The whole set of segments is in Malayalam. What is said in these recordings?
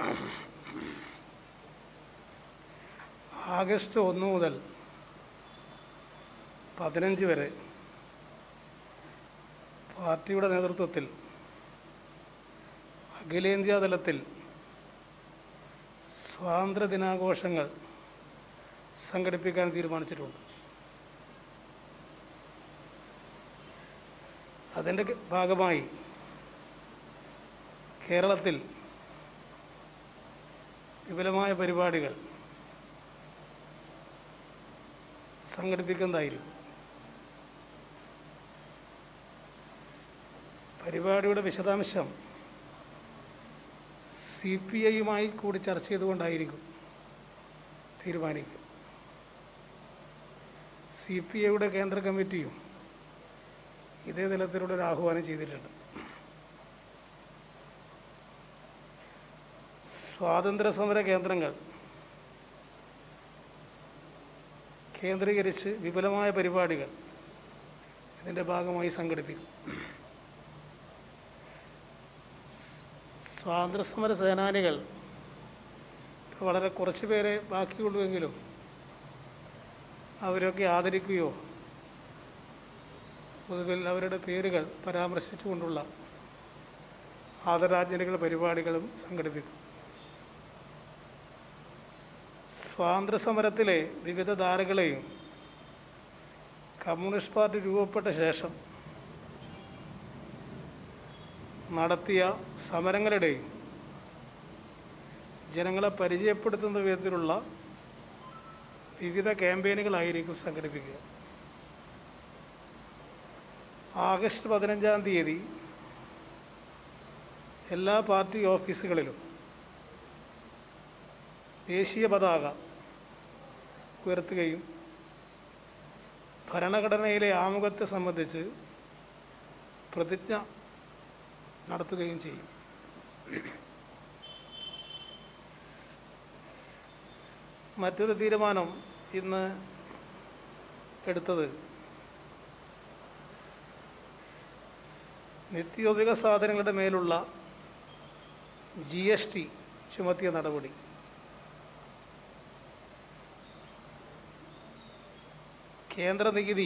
ആഗസ്റ്റ് ഒന്ന് മുതൽ പതിനഞ്ച് വരെ പാർട്ടിയുടെ നേതൃത്വത്തിൽ അഖിലേന്ത്യാ തലത്തിൽ സ്വാതന്ത്ര്യ ദിനാഘോഷങ്ങൾ സംഘടിപ്പിക്കാൻ തീരുമാനിച്ചിട്ടുണ്ട് അതിൻ്റെ ഭാഗമായി കേരളത്തിൽ വിപുലമായ പരിപാടികൾ സംഘടിപ്പിക്കുന്നതായിരിക്കും പരിപാടിയുടെ വിശദാംശം സി പി ഐയുമായി കൂടി ചർച്ച ചെയ്തുകൊണ്ടായിരിക്കും തീരുമാനിക്കുക സി പി ഐയുടെ കേന്ദ്ര കമ്മിറ്റിയും ഇതേ തലത്തിലുള്ള ഒരു ആഹ്വാനം ചെയ്തിട്ടുണ്ട് സ്വാതന്ത്ര്യ സമര കേന്ദ്രങ്ങൾ കേന്ദ്രീകരിച്ച് വിപുലമായ പരിപാടികൾ ഇതിൻ്റെ ഭാഗമായി സംഘടിപ്പിക്കും സ്വാതന്ത്ര്യ സമര സേനാനികൾ ഇപ്പോൾ വളരെ കുറച്ച് പേരെ ബാക്കിയുള്ളൂവെങ്കിലും അവരൊക്കെ ആദരിക്കുകയോ പൊതുവിൽ അവരുടെ പേരുകൾ പരാമർശിച്ചുകൊണ്ടുള്ള ആദരാഞ്ജലികൾ പരിപാടികളും സംഘടിപ്പിക്കും സ്വാതന്ത്ര്യ സമരത്തിലെ വിവിധ ധാരകളെയും കമ്മ്യൂണിസ്റ്റ് പാർട്ടി രൂപപ്പെട്ട ശേഷം നടത്തിയ സമരങ്ങളുടെയും ജനങ്ങളെ പരിചയപ്പെടുത്തുന്ന വിധത്തിലുള്ള വിവിധ ക്യാമ്പയിനുകളായിരിക്കും സംഘടിപ്പിക്കുക ആഗസ്റ്റ് പതിനഞ്ചാം തീയതി എല്ലാ പാർട്ടി ഓഫീസുകളിലും ദേശീയ പതാക ഉയർത്തുകയും ഭരണഘടനയിലെ ആമുഖത്തെ സംബന്ധിച്ച് പ്രതിജ്ഞ നടത്തുകയും ചെയ്യും മറ്റൊരു തീരുമാനം ഇന്ന് എടുത്തത് നിത്യോപയോഗ സാധനങ്ങളുടെ മേലുള്ള ജി എസ് ടി ചുമത്തിയ നടപടി കേന്ദ്ര നികുതി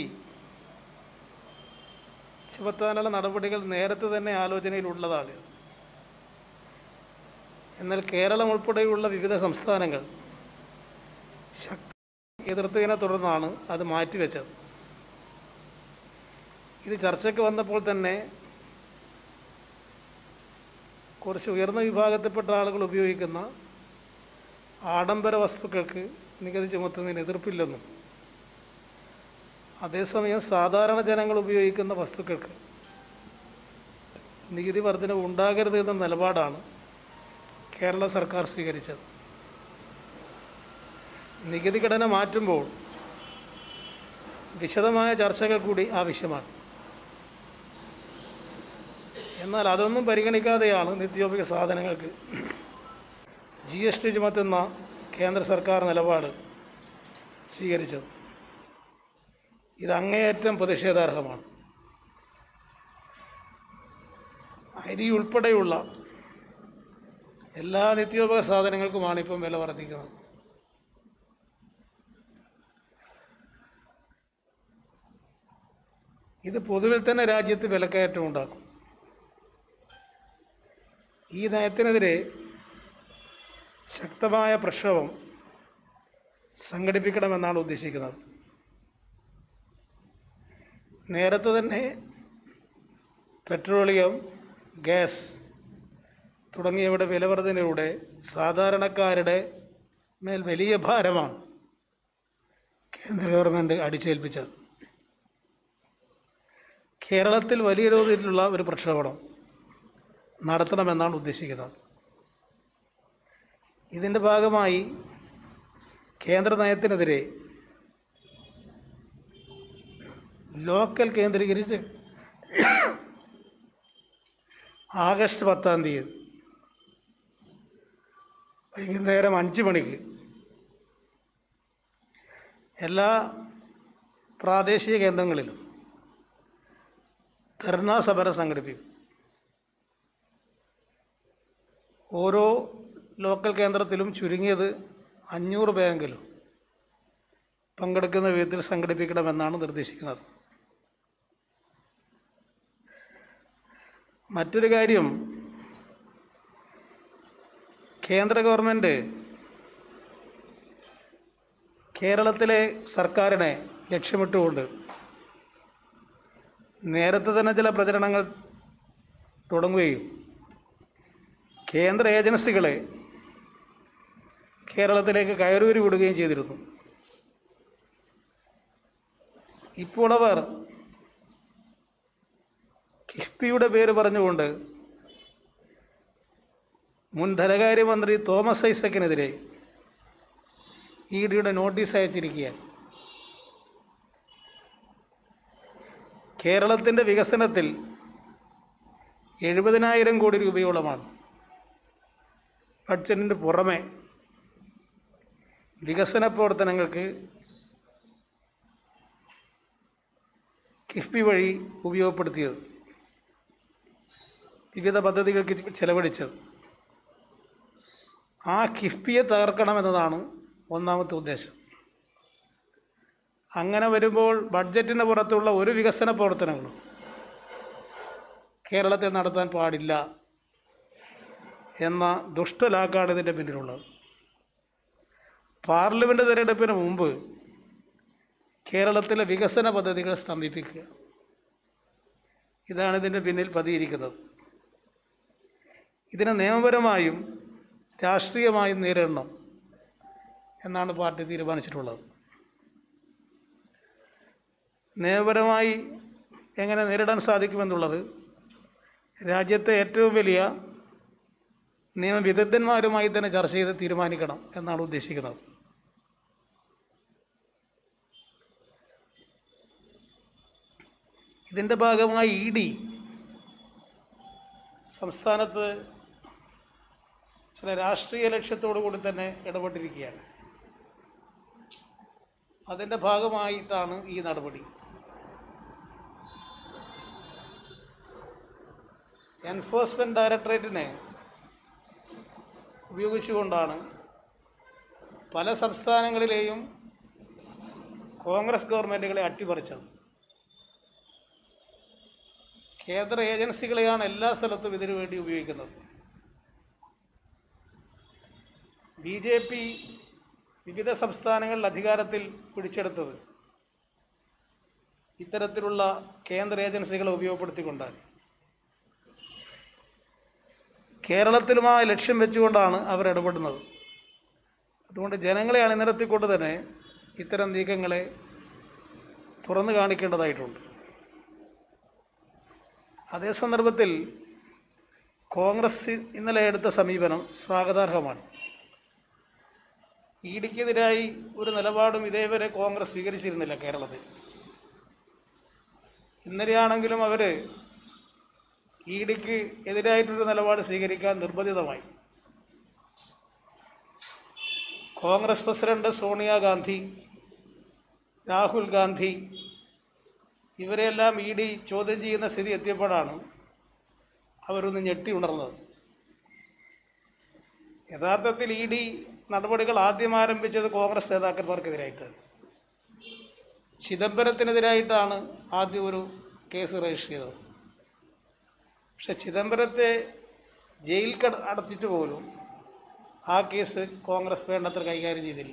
ചുമത്താനുള്ള നടപടികൾ നേരത്തെ തന്നെ ആലോചനയിലുള്ളതാണ് എന്നാൽ കേരളം ഉൾപ്പെടെയുള്ള വിവിധ സംസ്ഥാനങ്ങൾ ശക്തി എതിർത്തതിനെ തുടർന്നാണ് അത് മാറ്റിവെച്ചത് ഇത് ചർച്ചയ്ക്ക് വന്നപ്പോൾ തന്നെ കുറച്ച് ഉയർന്ന വിഭാഗത്തിൽപ്പെട്ട ആളുകൾ ഉപയോഗിക്കുന്ന ആഡംബര വസ്തുക്കൾക്ക് നികുതി ചുമത്തുന്നതിന് എതിർപ്പില്ലെന്നും അതേസമയം സാധാരണ ജനങ്ങൾ ഉപയോഗിക്കുന്ന വസ്തുക്കൾക്ക് നികുതി വർധന ഉണ്ടാകരുത് എന്ന നിലപാടാണ് കേരള സർക്കാർ സ്വീകരിച്ചത് നികുതി ഘടന മാറ്റുമ്പോൾ വിശദമായ ചർച്ചകൾ കൂടി ആവശ്യമാണ് എന്നാൽ അതൊന്നും പരിഗണിക്കാതെയാണ് നിത്യോപയോഗ സാധനങ്ങൾക്ക് ജി എസ് ടി ചുമത്തുന്ന കേന്ദ്ര സർക്കാർ നിലപാട് സ്വീകരിച്ചത് ഇത് അങ്ങേയറ്റം പ്രതിഷേധാർഹമാണ് അരി ഉൾപ്പെടെയുള്ള എല്ലാ നിത്യോപയോഗ സാധനങ്ങൾക്കുമാണ് ഇപ്പം വില വർദ്ധിക്കുന്നത് ഇത് പൊതുവിൽ തന്നെ രാജ്യത്ത് വിലക്കയറ്റം ഉണ്ടാക്കും ഈ നയത്തിനെതിരെ ശക്തമായ പ്രക്ഷോഭം സംഘടിപ്പിക്കണമെന്നാണ് ഉദ്ദേശിക്കുന്നത് നേരത്തെ തന്നെ പെട്രോളിയം ഗ്യാസ് തുടങ്ങിയവയുടെ വിലവർധനയുടെ സാധാരണക്കാരുടെ മേൽ വലിയ ഭാരമാണ് കേന്ദ്ര ഗവൺമെൻറ് അടിച്ചേൽപ്പിച്ചത് കേരളത്തിൽ വലിയ തോതിലുള്ള ഒരു പ്രക്ഷോഭണം നടത്തണമെന്നാണ് ഉദ്ദേശിക്കുന്നത് ഇതിൻ്റെ ഭാഗമായി കേന്ദ്ര നയത്തിനെതിരെ ലോക്കൽ കേന്ദ്രീകരിച്ച് ആഗസ്റ്റ് പത്താം തീയതി വൈകുന്നേരം അഞ്ച് മണിക്ക് എല്ലാ പ്രാദേശിക കേന്ദ്രങ്ങളിലും ധർണാ സമരം സംഘടിപ്പിക്കും ഓരോ ലോക്കൽ കേന്ദ്രത്തിലും ചുരുങ്ങിയത് അഞ്ഞൂറ് പേരെങ്കിലും പങ്കെടുക്കുന്ന വിധത്തിൽ സംഘടിപ്പിക്കണമെന്നാണ് നിർദ്ദേശിക്കുന്നത് മറ്റൊരു കാര്യം കേന്ദ്ര ഗവൺമെൻറ് കേരളത്തിലെ സർക്കാരിനെ ലക്ഷ്യമിട്ടുകൊണ്ട് നേരത്തെ തന്നെ ചില പ്രചരണങ്ങൾ തുടങ്ങുകയും കേന്ദ്ര ഏജൻസികളെ കേരളത്തിലേക്ക് കയറൂരി വിടുകയും ചെയ്തിരുന്നു ഇപ്പോൾ അവർ കിഫ്ബിയുടെ പേര് പറഞ്ഞുകൊണ്ട് മുൻ ധനകാര്യമന്ത്രി തോമസ് ഐസക്കിനെതിരെ ഇ ഡിയുടെ നോട്ടീസ് അയച്ചിരിക്കുകയാണ് കേരളത്തിൻ്റെ വികസനത്തിൽ എഴുപതിനായിരം കോടി രൂപയോളമാണ് ബഡ്ജറ്റിന് പുറമെ വികസന പ്രവർത്തനങ്ങൾക്ക് കിഫ്ബി വഴി ഉപയോഗപ്പെടുത്തിയത് വിവിധ പദ്ധതികൾക്ക് ചെലവഴിച്ചത് ആ കിഫ്ബിയെ തകർക്കണമെന്നതാണ് ഒന്നാമത്തെ ഉദ്ദേശം അങ്ങനെ വരുമ്പോൾ ബഡ്ജറ്റിന് പുറത്തുള്ള ഒരു വികസന പ്രവർത്തനങ്ങളും കേരളത്തിൽ നടത്താൻ പാടില്ല എന്ന ദുഷ്ടലാക്കാണ് ഇതിൻ്റെ പിന്നിലുള്ളത് പാർലമെൻറ്റ് തിരഞ്ഞെടുപ്പിന് മുമ്പ് കേരളത്തിലെ വികസന പദ്ധതികൾ സ്തംഭിപ്പിക്കുക ഇതാണ് ഇതിൻ്റെ പിന്നിൽ പതിയിരിക്കുന്നത് ഇതിനെ നിയമപരമായും രാഷ്ട്രീയമായും നേരിടണം എന്നാണ് പാർട്ടി തീരുമാനിച്ചിട്ടുള്ളത് നിയമപരമായി എങ്ങനെ നേരിടാൻ സാധിക്കുമെന്നുള്ളത് രാജ്യത്തെ ഏറ്റവും വലിയ നിയമവിദഗ്ധന്മാരുമായി തന്നെ ചർച്ച ചെയ്ത് തീരുമാനിക്കണം എന്നാണ് ഉദ്ദേശിക്കുന്നത് ഇതിൻ്റെ ഭാഗമായി ഇ ഡി സംസ്ഥാനത്ത് ചില രാഷ്ട്രീയ ലക്ഷ്യത്തോടു കൂടി തന്നെ ഇടപെട്ടിരിക്കുകയാണ് അതിൻ്റെ ഭാഗമായിട്ടാണ് ഈ നടപടി എൻഫോഴ്സ്മെൻറ്റ് ഡയറക്ടറേറ്റിനെ ഉപയോഗിച്ചുകൊണ്ടാണ് പല സംസ്ഥാനങ്ങളിലെയും കോൺഗ്രസ് ഗവൺമെൻറ്റുകളെ അട്ടിമറിച്ചത് കേന്ദ്ര ഏജൻസികളെയാണ് എല്ലാ സ്ഥലത്തും ഇതിനു വേണ്ടി ഉപയോഗിക്കുന്നത് ബി ജെ പി വിവിധ സംസ്ഥാനങ്ങളിൽ അധികാരത്തിൽ പിടിച്ചെടുത്തത് ഇത്തരത്തിലുള്ള കേന്ദ്ര ഏജൻസികളെ ഉപയോഗപ്പെടുത്തിക്കൊണ്ടാണ് കേരളത്തിലും ആ ലക്ഷ്യം വെച്ചുകൊണ്ടാണ് അവർ ഇടപെടുന്നത് അതുകൊണ്ട് ജനങ്ങളെ അണിനിരത്തിക്കൊണ്ട് തന്നെ ഇത്തരം നീക്കങ്ങളെ തുറന്നു കാണിക്കേണ്ടതായിട്ടുണ്ട് അതേ സന്ദർഭത്തിൽ കോൺഗ്രസ് ഇന്നലെ എടുത്ത സമീപനം സ്വാഗതാർഹമാണ് ഇ ഡിക്കെതിരായി ഒരു നിലപാടും ഇതേവരെ കോൺഗ്രസ് സ്വീകരിച്ചിരുന്നില്ല കേരളത്തിൽ ഇന്നലെയാണെങ്കിലും അവർ ഇ ഡിക്ക് എതിരായിട്ടൊരു നിലപാട് സ്വീകരിക്കാൻ നിർബന്ധിതമായി കോൺഗ്രസ് പ്രസിഡന്റ് സോണിയാഗാന്ധി രാഹുൽ ഗാന്ധി ഇവരെല്ലാം ഇ ഡി ചോദ്യം ചെയ്യുന്ന സ്ഥിതി എത്തിയപ്പോഴാണ് അവരൊന്ന് ഞെട്ടി ഉണർന്നത് യഥാർത്ഥത്തിൽ ഇ ഡി നടപടികൾ ആദ്യം ആരംഭിച്ചത് കോൺഗ്രസ് നേതാക്കന്മാർക്കെതിരായിട്ടാണ് ചിദംബരത്തിനെതിരായിട്ടാണ് ആദ്യം ഒരു കേസ് രജിസ്റ്റർ ചെയ്തത് പക്ഷെ ചിദംബരത്തെ ജയിൽ കട അടച്ചിട്ട് പോലും ആ കേസ് കോൺഗ്രസ് വേണ്ടത്ര കൈകാര്യം ചെയ്തില്ല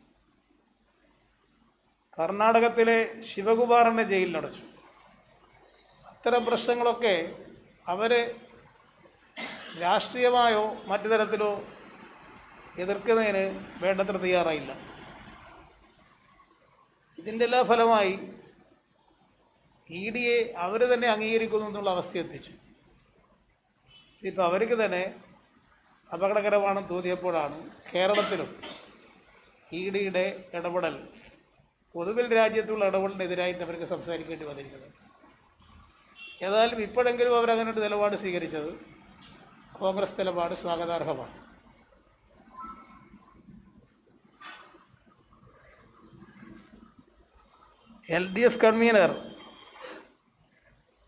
കർണാടകത്തിലെ ശിവകുമാറിനെ ജയിലിലടച്ചു അത്തരം പ്രശ്നങ്ങളൊക്കെ അവർ രാഷ്ട്രീയമായോ മറ്റു തരത്തിലോ എതിർക്കുന്നതിന് വേണ്ടത്ര തയ്യാറായില്ല ഇതിൻ്റെ എല്ലാ ഫലമായി ഇ ഡിയെ അവർ തന്നെ അംഗീകരിക്കുന്നു എന്നുള്ള അവസ്ഥ എത്തിച്ചു ഇപ്പോൾ അവർക്ക് തന്നെ അപകടകരമാണെന്ന് തോന്നിയപ്പോഴാണ് കേരളത്തിലും ഇ ഡിയുടെ ഇടപെടൽ പൊതുവിൽ രാജ്യത്തുള്ള ഇടപെടലിനെതിരായിട്ട് അവർക്ക് സംസാരിക്കേണ്ടി വന്നിരിക്കുന്നത് ഏതായാലും ഇപ്പോഴെങ്കിലും അവരങ്ങനെ ഒരു നിലപാട് സ്വീകരിച്ചത് കോൺഗ്രസ് നിലപാട് സ്വാഗതാർഹമാണ് L D F convener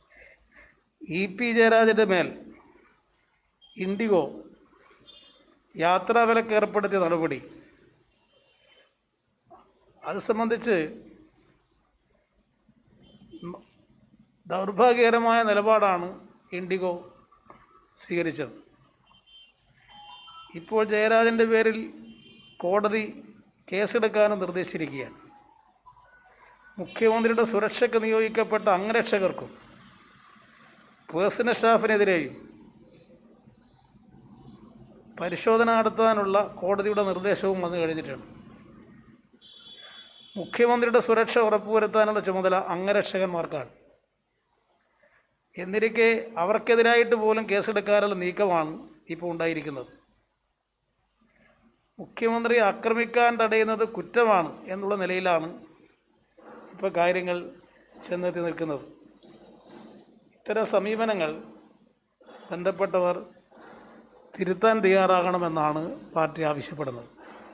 E P ജയരാജൻ്റെ മേൽ ഇൻഡിഗോ യാത്രാ വിലക്ക് ഏർപ്പെടുത്തിയ നടപടി അത് സംബന്ധിച്ച് മ- ദൗർഭാഗ്യകരമായ നിലപാടാണ് ഇൻഡിഗോ സ്വീകരിച്ചത് ഇപ്പോൾ ജയരാജൻ്റെ പേരിൽ കോടതി കേസെടുക്കാനും നിർദ്ദേശിച്ചിരിക്കുകയാണ് മുഖ്യമന്ത്രിയുടെ സുരക്ഷയ്ക്ക് നിയോഗിക്കപ്പെട്ട അംഗരക്ഷകർക്കും പേഴ്സണൽ സ്റ്റാഫിനെതിരെയും പരിശോധന നടത്താനുള്ള കോടതിയുടെ നിർദ്ദേശവും വന്നു കഴിഞ്ഞിട്ടുണ്ട് മുഖ്യമന്ത്രിയുടെ സുരക്ഷ ഉറപ്പുവരുത്താനുള്ള ചുമതല അംഗരക്ഷകന്മാർക്കാണ് എന്നിരിക്കെ അവർക്കെതിരായിട്ട് പോലും കേസെടുക്കാനുള്ള നീക്കമാണ് ഇപ്പോൾ ഉണ്ടായിരിക്കുന്നത് മുഖ്യമന്ത്രി ആക്രമിക്കാൻ തടയുന്നത് കുറ്റമാണ് എന്നുള്ള നിലയിലാണ് ഇപ്പോൾ കാര്യങ്ങൾ ചെന്നെത്തി നിൽക്കുന്നത് ഇത്തരം സമീപനങ്ങൾ ബന്ധപ്പെട്ടവർ തിരുത്താൻ തയ്യാറാകണമെന്നാണ് പാർട്ടി ആവശ്യപ്പെടുന്നത്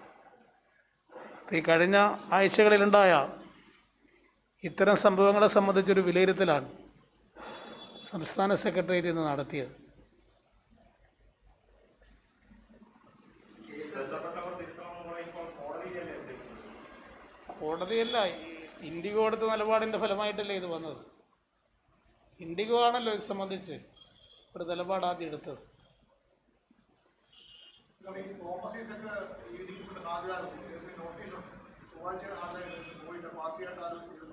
ഈ കഴിഞ്ഞ ആഴ്ചകളിലുണ്ടായ ഇത്തരം സംഭവങ്ങളെ സംബന്ധിച്ചൊരു വിലയിരുത്തലാണ് സംസ്ഥാന സെക്രട്ടേറിയറ്റ് ഇന്ന് നടത്തിയത് കോടതിയല്ല ഇൻഡിഗോ എടുത്ത നിലപാടിൻ്റെ ഫലമായിട്ടല്ലേ ഇത് വന്നത് ഇൻഡിഗോ ആണല്ലോ ഇത് സംബന്ധിച്ച് ഒരു നിലപാട് ആദ്യം എടുത്തത് ഓഫീസൊക്കെ ഈ ഡിഗ്രിയുടെ ഹാജരാകും നോട്ടീസുണ്ട് ചൊവ്വാഴ്ച ഹാജരായിട്ട് പോയിട്ട് പാർട്ടിയായിട്ട് ആലോചിച്ചിരുന്നു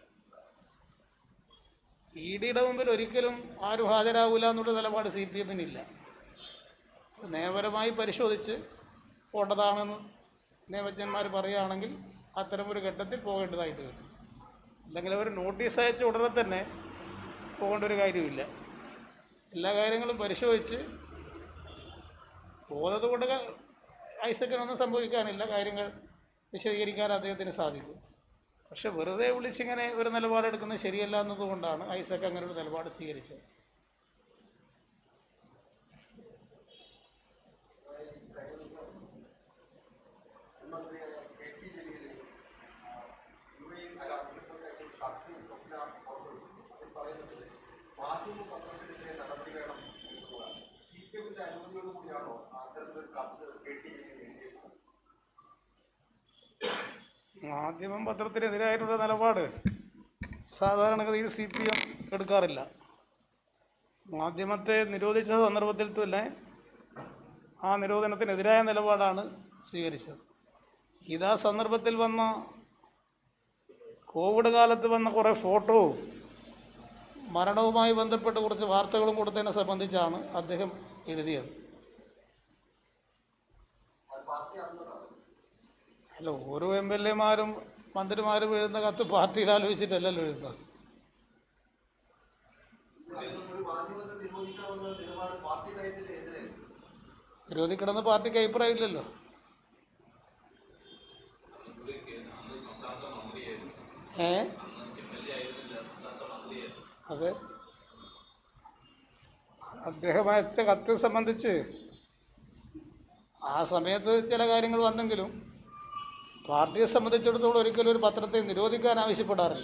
ഇ ഡിയുടെ മുമ്പിൽ ഒരിക്കലും ആരും ഹാജരാകില്ല എന്നുള്ള നിലപാട് സി പി എമ്മിനില്ല നിയമപരമായി പരിശോധിച്ച് പോണ്ടതാണെന്ന് നിയമജ്ഞന്മാർ പറയുകയാണെങ്കിൽ അത്തരമൊരു ഘട്ടത്തിൽ പോകേണ്ടതായിട്ട് വരും അല്ലെങ്കിൽ അവർ നോട്ടീസ് അയച്ച ഉടനെ തന്നെ പോകേണ്ട ഒരു കാര്യമില്ല എല്ലാ കാര്യങ്ങളും പരിശോധിച്ച് പോകുന്നത് കൊണ്ട് ക- ഐസക്കിനൊന്നും സംഭവിക്കാനില്ല കാര്യങ്ങൾ വിശദീകരിക്കാൻ അദ്ദേഹത്തിന് സാധിക്കും പക്ഷെ വെറുതെ വിളിച്ചിങ്ങനെ ഒരു നിലപാടെടുക്കുന്നത് ശരിയല്ല എന്നതുകൊണ്ടാണ് ഐസക് അങ്ങനെ ഒരു നിലപാട് സ്വീകരിച്ചത് മാധ്യമം പത്രത്തിനെതിരായിട്ടുള്ള നിലപാട് സാധാരണഗതിയിൽ സി പി എം എടുക്കാറില്ല മാധ്യമത്തെ നിരോധിച്ച സന്ദർഭത്തിൽ തന്നെ ആ നിരോധനത്തിനെതിരായ നിലപാടാണ് സ്വീകരിച്ചത് ഇതാ സന്ദർഭത്തിൽ വന്ന കോവിഡ് കാലത്ത് വന്ന കുറേ ഫോട്ടോവും മരണവുമായി ബന്ധപ്പെട്ട് കുറച്ച് വാർത്തകളും കൊടുത്തതിനെ സംബന്ധിച്ചാണ് അദ്ദേഹം എഴുതിയത് അല്ല ഓരോ എം എൽ എമാരും മന്ത്രിമാരും എഴുതുന്ന കത്ത് പാർട്ടിയിൽ ആലോചിച്ചിട്ടല്ലല്ലോ എഴുതുന്നത് ഒരു മാധ്യമത്തെ നിരോധിക്കണമെന്ന നിലപാട് പാർട്ടി നയത്തിന് എതിരെ നിരോധിക്കണമെന്ന് പാർട്ടിക്ക് അഭിപ്രായം ഇല്ലല്ലോ ഏ അതെ അദ്ദേഹം അയച്ച കത്ത് സംബന്ധിച്ച് ആ സമയത്ത് ചില കാര്യങ്ങൾ വന്നെങ്കിലും പാർട്ടിയെ സംബന്ധിച്ചിടത്തോളം ഒരിക്കലും ഒരു പത്രത്തെ നിരോധിക്കാൻ ആവശ്യപ്പെടാറില്ല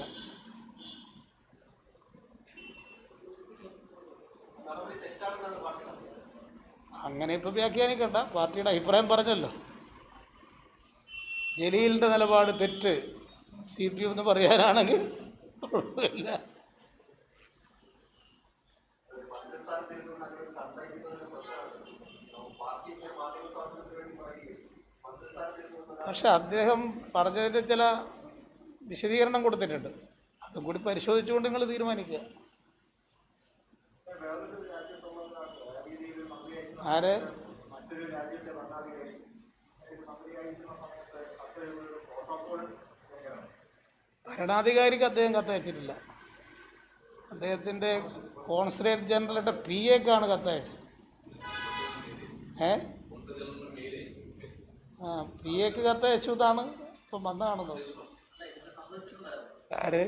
അങ്ങനെ ഇപ്പം വ്യാഖ്യാനിക്കണ്ട പാർട്ടിയുടെ അഭിപ്രായം പറഞ്ഞല്ലോ ജലീലിൻ്റെ നിലപാട് തെറ്റ് സി പി എം എന്ന് പറയാനാണെങ്കിൽ കുഴപ്പമില്ല മന്ത്രിസ്ഥാനത്തിരുന്നുകൊണ്ട് അങ്ങനെ ഒരു കത്തയക്കുന്നതിന് പ്രശ്നമാണ് പാർട്ടി ഇങ്ങനെ മാധ്യമ സ്വാതന്ത്ര്യത്തിന് വേണ്ടി പറയുകയും മന്ത്രിസ്ഥാനത്തിരുന്നുകൊണ്ട് പക്ഷെ അദ്ദേഹം പറഞ്ഞതിൻ്റെ ചില വിശദീകരണം കൊടുത്തിട്ടുണ്ട് അതും കൂടി പരിശോധിച്ചുകൊണ്ട് നിങ്ങൾ തീരുമാനിക്കുക വേറൊരു രാജ്യത്തുള്ള രീതിയിൽ മന്ത്രിയായി ആരെ മറ്റൊരു രാജ്യത്തെ ഭരണാധികാരി അതായത് മന്ത്രിയായിരിക്കുന്ന സമയത്ത് അത്തരമൊരു പ്രോട്ടോകോൾ എങ്ങനെയാണ് ഭരണാധികാരിക്ക് അദ്ദേഹം കത്തയച്ചിട്ടില്ല അദ്ദേഹത്തിൻ്റെ കോൺസുലേറ്റ് ജനറലിൻ്റെ പി എക്കാണ് കത്തയച്ചത് ഏ ആ പി എക്ക് കത്തയച്ചു എന്നാണ് ഇപ്പം വന്ന് കാണുന്നത് ആര്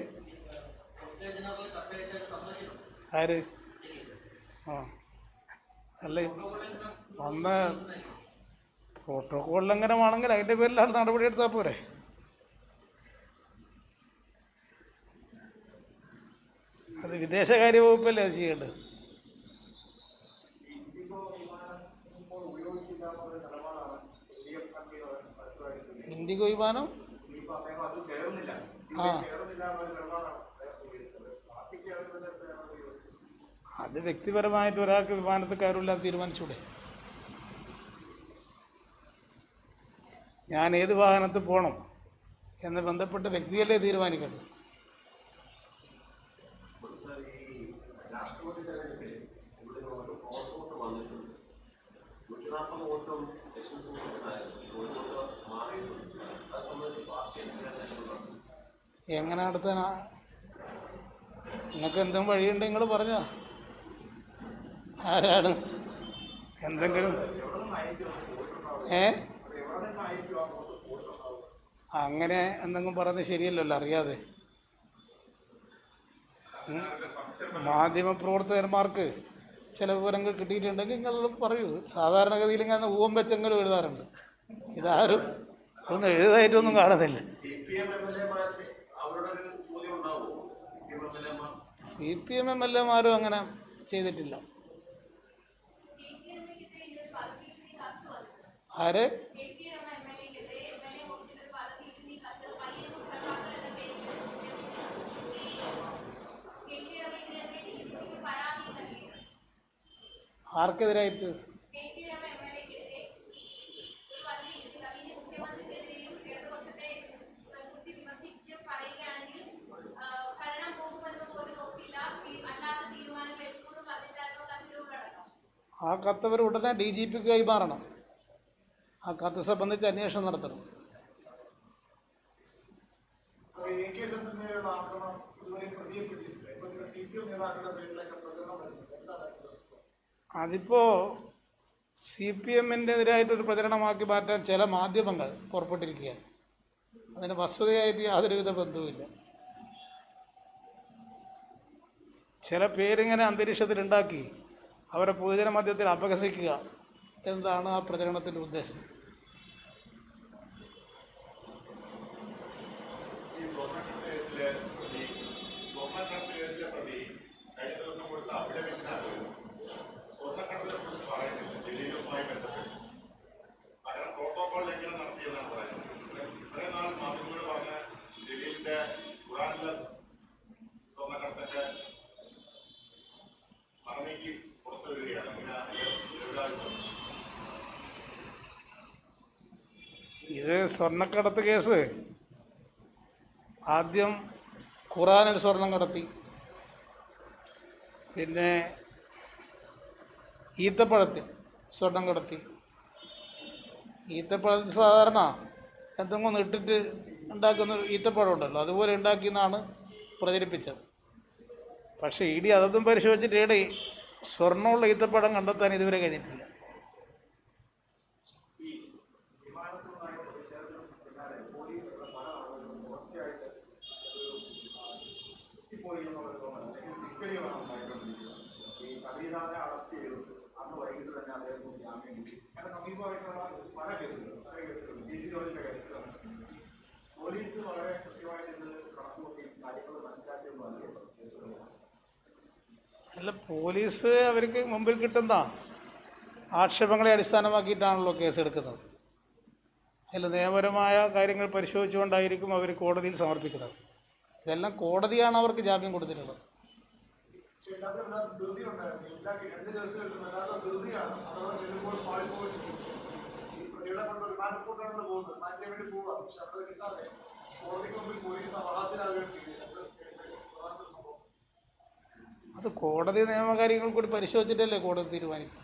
ആര് ആ അല്ല വന്ന പ്രോട്ടോകോൾ ലംഘനമാണെങ്കിൽ അതിൻ്റെ പേരിലാണ് നടപടി എടുത്താൽ പോരെ അത് വിദേശകാര്യ വകുപ്പല്ലേ അത് ചെയ്യേണ്ടത് ഇപ്പോൾ ഉപയോഗിക്കില്ല എന്നുള്ള നിലപാട് ഇൻഡിഗോ വിമാനം ഇനിയിപ്പോ അദ്ദേഹം അത് കയറുന്നില്ല ആ കയറുന്നില്ല എന്നൊരു നിലപാടാണ് അദ്ദേഹം സ്വീകരിച്ചത് പാർട്ടിക്ക് അവർ തന്നെ എന്താണ് യോജിച്ചത് അത് വ്യക്തിപരമായിട്ട് ഒരാൾക്ക് വിമാനത്തിൽ കയറില്ല തീരുമാനിച്ചൂടെ ഞാൻ ഏത് വാഹനത്തിൽ പോകണം എന്ന് ബന്ധപ്പെട്ട വ്യക്തിയല്ലേ തീരുമാനിക്കേണ്ടത് ഈ രാഷ്ട്രപതി തെരഞ്ഞെടുപ്പിൽ ഇവിടെ ഒരു ക്രോസ് വോട്ട് വന്നിട്ടുണ്ട് നൂറ്റി നാൽപ്പത് വോട്ടും ലക്ഷ്മി സിംഗിനായിരുന്നു ഒരു വോട്ട് മാറിയിട്ടുണ്ട് അത് സംബന്ധിച്ച് പാർട്ടി എന്തെങ്കിലും എങ്ങനെ നടത്താനാ നിങ്ങൾക്ക് എന്തെങ്കിലും വഴിയുണ്ട് നിങ്ങൾ പറഞ്ഞ ആരാണ് എന്തെങ്കിലും ഏ അങ്ങനെ എന്തെങ്കിലും പറഞ്ഞ് ശരിയല്ലല്ലോ അറിയാതെ ഉം. മാധ്യമപ്രവർത്തകന്മാർക്ക് ചില വിവരങ്ങൾ കിട്ടിയിട്ടുണ്ടെങ്കിൽ നിങ്ങൾ പറയൂ സാധാരണഗതിയിൽ ഇങ്ങനെ ഊഹം വെച്ചെങ്കിലും എഴുതാറുണ്ട് ഇതാരും ഒന്നും എഴുതായിട്ടൊന്നും കാണുന്നില്ല C P M M L എമാരുടെ അവരുടെ ഒരു ചോദ്യം ഉണ്ടാവുമോ C P M M L എമാർ C P M M L എമാരും അങ്ങനെ ചെയ്തിട്ടില്ല ആര് ആർക്കെതിരായിട്ട് ആ കത്ത് അവർ ഉടനെ ഡി ജി പിക്ക് കൈമാറണം ആ കത്ത് സംബന്ധിച്ച് അന്വേഷണം നടത്തണം എ കെ സെന്റിനേലുള്ള ആക്രമണം ഇതുവരെ പ്രതിയെപ്പെട്ടിട്ടില്ല ഇപ്പൊ സി പി എം നേതാക്കളുടെ പേരിലൊക്കെ പ്രചരണം വരുന്നുണ്ട് എന്താണ് അതിന്റെ അവസ്ഥ അതിപ്പോൾ സി പി എമ്മിൻ്റെ എതിരായിട്ടൊരു പ്രചരണമാക്കി മാറ്റാൻ ചില മാധ്യമങ്ങൾ പുറപ്പെട്ടിരിക്കുകയാണ് അതിന് വസ്തുതയായിട്ട് യാതൊരുവിധ ബന്ധവുമില്ല ചില പേരിങ്ങനെ അന്തരീക്ഷത്തിലുണ്ടാക്കി അവരെ പൊതുജന മധ്യത്തിൽ അപഹസിക്കുക എന്നതാണ് ആ പ്രചരണത്തിൻ്റെ ഉദ്ദേശം ഈ സ്വർണ്ണക്കടത്ത് കേസിലെ പ്രതി സ്വർണ്ണക്കടത്ത് കേസിലെ പ്രതി കഴിഞ്ഞ ദിവസം കൊടുത്ത അഫിഡവിറ്റിനകത്ത് സ്വർണ്ണക്കടത്തിനെ കുറിച്ച് പറയുന്നില്ല ജലീലുമായി ബന്ധപ്പെട്ട് പകരം പ്രോട്ടോകോൾ ലംഘനം നടത്തിയെന്നാണ് പറയുന്നത് ഇത്രയും നാൾ മാധ്യമങ്ങൾ പറഞ്ഞ ജലീലിന്റെ ഖുറാനിലെ സ്വർണ്ണക്കടത്തിന്റെ മറന്നേക്ക് പുറത്തു വരികയാണ് പിന്നെ അതിന്റെ നിരപരാധിത്വം ഇത് സ്വർണ്ണക്കടത്ത് കേസ് ആദ്യം ഖുറാനിൽ സ്വർണം കടത്തി പിന്നെ ഈത്തപ്പഴത്തിൽ സ്വർണം കടത്തി ഈത്തപ്പഴത്തിൽ സാധാരണ എന്തെങ്കിലും ഇട്ടിട്ട് ഉണ്ടാക്കുന്ന ഒരു ഈത്തപ്പഴം ഉണ്ടല്ലോ അതുപോലെ ഉണ്ടാക്കിയെന്നാണ് പ്രചരിപ്പിച്ചത് പക്ഷേ ഇടി അതൊന്നും പരിശോധിച്ചിട്ട് ഇവിടെ സ്വർണ്ണമുള്ള ഈത്തപ്പഴം കണ്ടെത്താൻ ഇതുവരെ കഴിഞ്ഞിട്ടില്ല ഈ കബീറാനെ അറസ്റ്റ് ചെയ്തു അന്ന് വൈകിട്ട് തന്നെ അദ്ദേഹം ജാമ്യം കിട്ടി അങ്ങനെ സമീപമായിട്ടുള്ള പല കേസുകൾ പല കേസുകൾ ഡി സി ജോലിയുടെ കേസുകളാണ് പോലീസ് വളരെ കൃത്യമായിട്ട് ഇത് കണക്കുകൂട്ടി കാര്യങ്ങൾ മനസ്സിലാക്കിയെന്ന് അറിയാം കേസുകളാണ് അല്ല പോലീസ് അവർക്ക് മുമ്പിൽ കിട്ടുന്ന ആക്ഷേപങ്ങളെ അടിസ്ഥാനമാക്കിയിട്ടാണല്ലോ കേസെടുക്കുന്നത് അതിൽ നിയമപരമായ കാര്യങ്ങൾ പരിശോധിച്ചുകൊണ്ടായിരിക്കും അവർ കോടതിയിൽ സമർപ്പിക്കുന്നത് ഇതെല്ലാം കോടതിയാണ് അവർക്ക് ജാമ്യം കൊടുത്തിട്ടുള്ളത് പക്ഷേ ഇതിനകത്ത് വല്ലാത്ത ധൃതി ഉണ്ടായിരുന്നു ഉണ്ടാക്കി രണ്ട് കേസുകളിലും വല്ലാത്ത ധൃതിയാണ് അതവിടെ ചെല്ലുമ്പോൾ പാളിപ്പോയിട്ടുണ്ട് ഈ പ്രതികളെ കൊണ്ട് വിമാനക്കൂട്ടാണ് പോകുന്നത് മാറ്റാൻ വേണ്ടി പോവുക പക്ഷെ അവിടെ കിട്ടാതെ കോടതിക്ക് മുമ്പിൽ പോലീസ് അവകാശരാകുകയും ചെയ്തു അത് പ്രധാനപ്പെട്ട സംഭവം അത് കോടതി നിയമകാര്യങ്ങൾ കൂടി പരിശോധിച്ചിട്ടല്ലേ കോടതി തീരുമാനിക്കും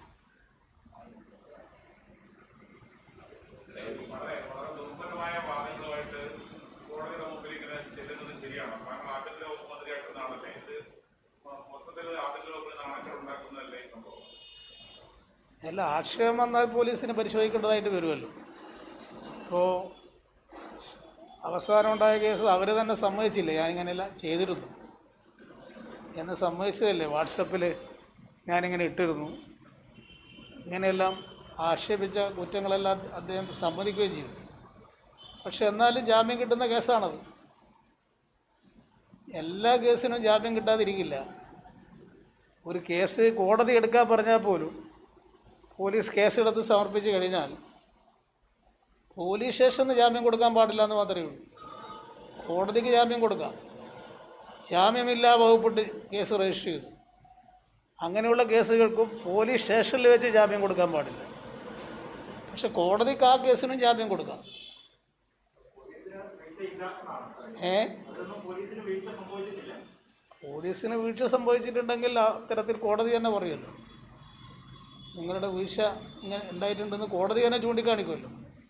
വളരെ വളരെ ദുർബലമായ വാദങ്ങളുമായിട്ട് കോടതിയുടെ മുമ്പിൽ ഇങ്ങനെ ചെല്ലുന്നത് ശരിയാണോ കാരണം ആഭ്യന്തര വകുപ്പ് മന്ത്രിയായിട്ടാണല്ലേ ഇത് മൊ- മൊത്തത്തിൽ ആഭ്യന്തര വകുപ്പിന് നാണക്കേട് ഉണ്ടാക്കുന്നതല്ലേ ഈ സംഭവം അല്ല ആക്ഷേപം വന്നാൽ പോലീസിന് പരിശോധിക്കേണ്ടതായിട്ട് വരുമല്ലോ ഇപ്പോൾ അവസാനം ഉണ്ടായ കേസ് അവർ തന്നെ സമ്മതിച്ചില്ലേ ഞാനിങ്ങനെയല്ല ചെയ്തിരുന്നു എന്ന് സമ്മതിച്ചതല്ലേ വാട്സപ്പിൽ ഞാനിങ്ങനെ ഇട്ടിരുന്നു ഇങ്ങനെയെല്ലാം ആക്ഷേപിച്ച കുറ്റങ്ങളെല്ലാം അദ്ദേഹം സമ്മതിക്കുകയും ചെയ്തു പക്ഷെ എന്നാലും ജാമ്യം കിട്ടുന്ന കേസാണത് എല്ലാ കേസിനും ജാമ്യം കിട്ടാതിരിക്കില്ല ഒരു കേസ് കോടതി എടുക്കാൻ പറഞ്ഞാൽ പോലും പോലീസ് കേസെടുത്ത് സമർപ്പിച്ച് കഴിഞ്ഞാൽ പോലീസ് സ്റ്റേഷന് ജാമ്യം കൊടുക്കാൻ പാടില്ല എന്ന് മാത്രമേ ഉള്ളൂ കോടതിക്ക് ജാമ്യം കൊടുക്കാം ജാമ്യമില്ലാ വകുപ്പിട്ട് കേസ് രജിസ്റ്റർ ചെയ്തു അങ്ങനെയുള്ള കേസുകൾക്കും പോലീസ് സ്റ്റേഷനിൽ വെച്ച് ജാമ്യം കൊടുക്കാൻ പാടില്ല പക്ഷെ കോടതിക്ക് ആ കേസിനും ജാമ്യം കൊടുക്കാം ഏ പോലീസിന് വീഴ്ച സംഭവിച്ചിട്ടുണ്ടെങ്കിൽ അത്തരത്തിൽ കോടതി തന്നെ പറയുമല്ലോ നിങ്ങളുടെ വീഴ്ച ഇങ്ങനെ ഉണ്ടായിട്ടുണ്ടെന്ന് കോടതി തന്നെ ചൂണ്ടിക്കാണിക്കുമല്ലോ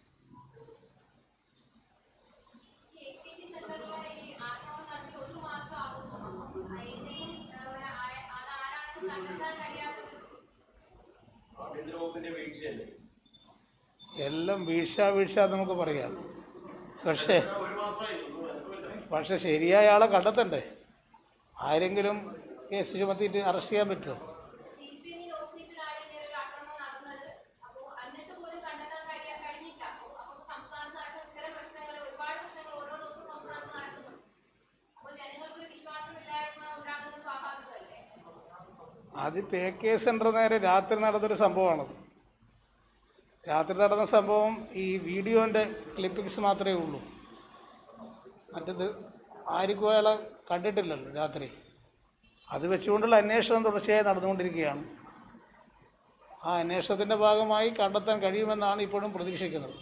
എല്ലാം വീഴ്ച വീഴ്ച എന്ന് നമുക്ക് പറയാം പക്ഷേ പക്ഷെ ശരിയായ ആളെ കണ്ടെത്തണ്ടേ ആരെങ്കിലും കേസ് ചുമത്തിയിട്ട് അറസ്റ്റ് ചെയ്യാൻ പറ്റുമോ സിപിഎമ്മിന്റെ ഓഫീസിലാണ് ഇങ്ങനെ ഒരു ആക്രമണം നടന്നത്. അപ്പോ എന്നിട്ട് പോലും കണ്ടെത്താൻ കഴിയാ- കഴിഞ്ഞില്ല. അപ്പോ അപ്പോ സംസ്ഥാനത്ത് നടക്കുന്ന ഇത്തരം പ്രശ്നങ്ങൾ ഒരുപാട് പ്രശ്നങ്ങൾ ഓരോ ദിവസവും സംസ്ഥാനത്ത് നടക്കുന്നുണ്ട്. അപ്പോ ജനങ്ങൾക്കൊരു വിശ്വാസമില്ലായ്മ ഉണ്ടാകുന്നത് സ്വാഭാവികമല്ലേ? അത് പേ കെ സെൻറ്റർ നേരെ രാത്രി നടന്നൊരു സംഭവമാണത് രാത്രി നടന്ന സംഭവം ഈ വീഡിയോൻ്റെ ക്ലിപ്പിങ്സ് മാത്രമേ ഉള്ളൂ മറ്റത് ആർക്കും അയാളെ കണ്ടിട്ടില്ലല്ലോ രാത്രി അത് വെച്ചുകൊണ്ടുള്ള അന്വേഷണം തുടർച്ചയായി നടന്നുകൊണ്ടിരിക്കുകയാണ് ആ അന്വേഷണത്തിൻ്റെ ഭാഗമായി കണ്ടെത്താൻ കഴിയുമെന്നാണ് ഇപ്പോഴും പ്രതീക്ഷിക്കുന്നത്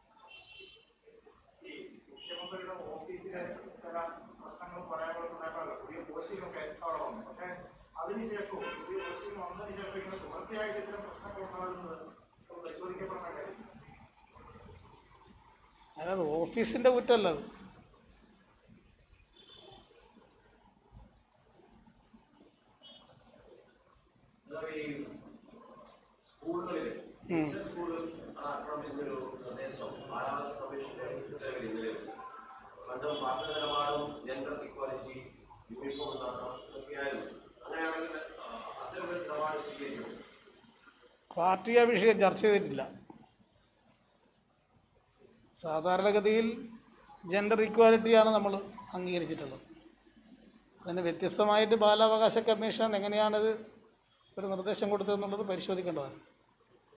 മുഖ്യമന്ത്രിയുടെ ഓഫീസിലെ ചില പ്രശ്നങ്ങളും പറയാനുള്ളതും ഉണ്ടാക്കാമല്ലോ പുതിയ പോസ്റ്റിംഗൊക്കെ അവിടെ വന്നു പക്ഷേ അതിനുശേഷവും പുതിയ പോസ്റ്റിംഗ് വന്നതിന് ശേഷം ഇങ്ങനെ തുടർച്ചയായിട്ട് ഇത്തരം പ്രശ്നങ്ങൾ ഉണ്ടാകുന്നത് ഒന്ന് പരിശോധിക്കപ്പെടേണ്ട കാര്യം അതായത് ഓഫീസിൻ്റെ കുറ്റമല്ല അത് ഈ സ്കൂളുകളിൽ ഉം. സ്കൂളുകൾ ആക്രമിക്കുന്നൊരു നിർദ്ദേശം കാലാവസ്ഥ കമ്മീഷന്റെ ഉത്തരവിൽ ഇന്നലെ വന്നു. പണ്ട് മാതൃ നിലപാടും ജെൻഡർ ഇക്വാലിറ്റി യൂണിഫോം നടത്തണം ഇതൊക്കെയായിരുന്നു അങ്ങനെയാണെങ്കിൽ ആ, അത്തരമൊരു നിലപാട് സ്വീകരിക്കും പാർട്ടി ആ വിഷയം ചർച്ച ചെയ്തിട്ടില്ല സാധാരണഗതിയിൽ ജെൻഡർ ഇക്വാലിറ്റിയാണ് നമ്മൾ അംഗീകരിച്ചിട്ടുള്ളത് അതിന് വ്യത്യസ്തമായിട്ട് ബാലാവകാശ കമ്മീഷൻ എങ്ങനെയാണിത് ഒരു നിർദ്ദേശം കൊടുത്തതെന്നുള്ളത് പരിശോധിക്കേണ്ടതാണ്